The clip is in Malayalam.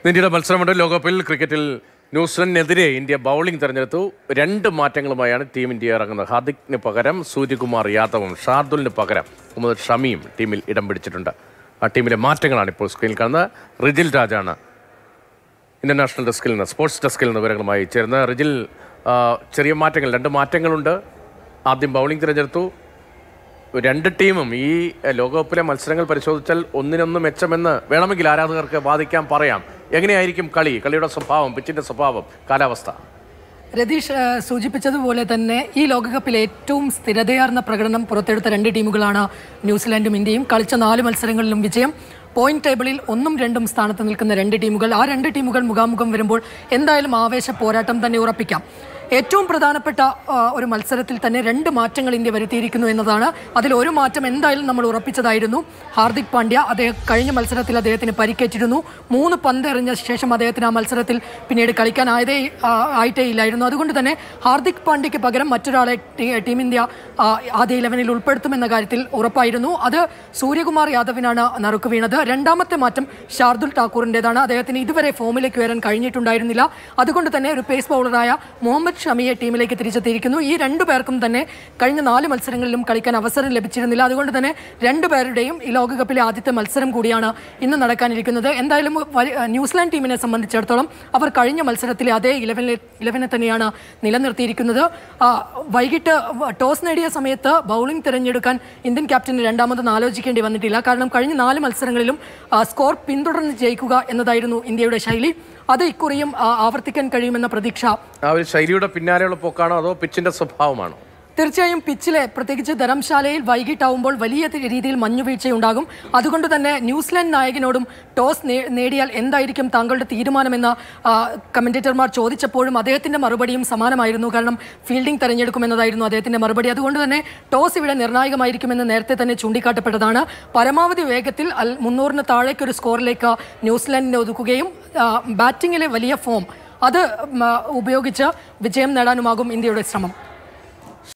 ഇന്ത്യയുടെ മത്സരമുണ്ട് ലോകകപ്പിൽ ക്രിക്കറ്റിൽ ന്യൂസിലൻഡിനെതിരെ ഇന്ത്യ ബൗളിംഗ് തെരഞ്ഞെടുത്തു രണ്ട് മാറ്റങ്ങളുമായാണ് ടീം ഇന്ത്യ ഇറങ്ങുന്നത് ഹാർദിക്കിന് പകരം സൂര്യകുമാർ യാദവും ഷാർദുലിന് പകരം മുഹമ്മദ് ഷമിയും ടീമിൽ ഇടം പിടിച്ചിട്ടുണ്ട് ആ ടീമിലെ മാറ്റങ്ങളാണ് ഇപ്പോൾ സ്ക്രീനിൽ കാണുന്നത് റിജിൽ രാജാണ് ഇന്റർനാഷണൽ ഡെസ്കിൽ നിന്ന് സ്പോർട്സ് ഡെസ്കിൽ നിന്ന് വിവരങ്ങളുമായി ചേർന്ന് റിജിൽ ആ, ചെറിയ മാറ്റങ്ങൾ രണ്ട് മാറ്റങ്ങളുണ്ട് ആദ്യം ബൗളിംഗ് തിരഞ്ഞെടുത്തു രണ്ട് ടീമും ഈ എഹ്, ലോകകപ്പിലെ മത്സരങ്ങൾ പരിശോധിച്ചാൽ ഒന്നിനൊന്ന് മെച്ചമെന്ന് വേണമെങ്കിൽ ആരാധകർക്ക് വാദിക്കാൻ പറയാം എങ്ങനെയായിരിക്കും കളി കളിയുടെ സ്വഭാവം പിച്ചിന്റെ സ്വഭാവം കാലാവസ്ഥ രതീഷ് ഏഹ്, സൂചിപ്പിച്ചതുപോലെ തന്നെ ഈ ലോകകപ്പിൽ ഏറ്റവും സ്ഥിരതയാർന്ന പ്രകടനം പുറത്തെടുത്ത രണ്ട് ടീമുകളാണ് ന്യൂസിലാൻഡും ഇന്ത്യയും കളിച്ച നാല് മത്സരങ്ങളിലും വിജയം പോയിന്റ് ടേബിളിൽ ഒന്നും രണ്ടും സ്ഥാനത്ത് നിൽക്കുന്ന രണ്ട് ടീമുകൾ ആ രണ്ട് ടീമുകൾ മുഖാമുഖം വരുമ്പോൾ എന്തായാലും ആവേശ പോരാട്ടം തന്നെ ഉറപ്പിക്കാം ഏറ്റവും പ്രധാനപ്പെട്ട ആ, ഒരു മത്സരത്തിൽ തന്നെ രണ്ട് മാറ്റങ്ങൾ ഇന്ത്യ വരുത്തിയിരിക്കുന്നു എന്നതാണ് അതിൽ ഒരു മാറ്റം എന്തായാലും നമ്മൾ ഉറപ്പിച്ചതായിരുന്നു ഹാർദിക് പാണ്ഡ്യ അദ്ദേഹം കഴിഞ്ഞ മത്സരത്തിൽ അദ്ദേഹത്തിന് പരിക്കേറ്റിരുന്നു മൂന്ന് പന്ത് എറിഞ്ഞ ശേഷം അദ്ദേഹത്തിന് ആ മത്സരത്തിൽ പിന്നീട് കളിക്കാനായതേ ആ, ആയിട്ടേ ഇല്ലായിരുന്നു അതുകൊണ്ട് തന്നെ ഹാർദിക് പാണ്ഡ്യയ്ക്ക് പകരം മറ്റൊരാളെ ടീ- ടീം ഇന്ത്യ ആ, ആദ്യ ഇലവനിൽ ഉൾപ്പെടുത്തുമെന്ന കാര്യത്തിൽ ഉറപ്പായിരുന്നു അത് സൂര്യകുമാർ യാദവിനാണ് നറുക്ക് വീണത് രണ്ടാമത്തെ മാറ്റം ഷാർദുൽ ഠാക്കൂറിൻ്റെതാണ് അദ്ദേഹത്തിന് ഇതുവരെ ഫോമിലേക്ക് വരാൻ കഴിഞ്ഞിട്ടുണ്ടായിരുന്നില്ല അതുകൊണ്ട് തന്നെ ഒരു പേസ് ബൗളറായ മുഹമ്മദ് ഷമിയെ ടീമിലേക്ക് തിരിച്ചെത്തിയിരിക്കുന്നു ഈ രണ്ടു പേർക്കും തന്നെ കഴിഞ്ഞ നാല് മത്സരങ്ങളിലും കളിക്കാൻ അവസരം ലഭിച്ചിരുന്നില്ല അതുകൊണ്ട് തന്നെ രണ്ടുപേരുടെയും ഈ ലോകകപ്പിലെ ആദ്യത്തെ മത്സരം കൂടിയാണ് ഇന്ന് നടക്കാനിരിക്കുന്നത് എന്തായാലും വലി- ന്യൂസിലാൻഡ് ടീമിനെ സംബന്ധിച്ചിടത്തോളം അവർ കഴിഞ്ഞ മത്സരത്തിലെ അതേ ഇലവനിലെ ഇലവനെ തന്നെയാണ് നിലനിർത്തിയിരിക്കുന്നത് ആ, വൈകിട്ട് വ- ടോസ് നേടിയ സമയത്ത് ബൗളിംഗ് തിരഞ്ഞെടുക്കാൻ ഇന്ത്യൻ ക്യാപ്റ്റന് രണ്ടാമതൊന്നും ആലോചിക്കേണ്ടി വന്നിട്ടില്ല കാരണം കഴിഞ്ഞ നാല് മത്സരങ്ങളിലും ആ, സ്കോർ പിന്തുടർന്ന് ജയിക്കുക എന്നതായിരുന്നു ഇന്ത്യയുടെ ശൈലി അത് ഇക്കുറിയും ആ, ആവർത്തിക്കാൻ കഴിയുമെന്ന പ്രതീക്ഷ ആ ഒരു ശൈലിയുടെ പിന്നാലെയുള്ള പോക്കാണോ അതോ പിച്ചിന്റെ സ്വഭാവമാണോ തീർച്ചയായും പിച്ചിലെ പ്രത്യേകിച്ച് ധരംശാലയിൽ വൈകിട്ടാവുമ്പോൾ വലിയ തി- രീതിയിൽ മഞ്ഞുവീഴ്ചയുണ്ടാകും അതുകൊണ്ട് തന്നെ ന്യൂസിലാൻഡ് നായകനോടും ടോസ് നേ- നേടിയാൽ എന്തായിരിക്കും താങ്കളുടെ തീരുമാനമെന്ന് ആ, കമന്റേറ്റർമാർ ചോദിച്ചപ്പോഴും അദ്ദേഹത്തിന്റെ മറുപടിയും സമാനമായിരുന്നു കാരണം ഫീൽഡിംഗ് തെരഞ്ഞെടുക്കുമെന്നതായിരുന്നു അദ്ദേഹത്തിന്റെ മറുപടി അതുകൊണ്ട് തന്നെ ടോസ് ഇവിടെ നിർണായകമായിരിക്കുമെന്ന് നേരത്തെ തന്നെ ചൂണ്ടിക്കാട്ടപ്പെട്ടതാണ് പരമാവധി വേഗത്തിൽ അൽ മുന്നൂറിന് താഴേക്ക് ഒരു സ്കോറിലേക്ക് ന്യൂസിലാൻഡിനെ ഒതുക്കുകയും ആ, ബാറ്റിങ്ങിലെ വലിയ ഫോം അത് ഉം, ആ, ഉപയോഗിച്ച് വിജയം നേടാനുമാകും ഇന്ത്യയുടെ ശ്രമം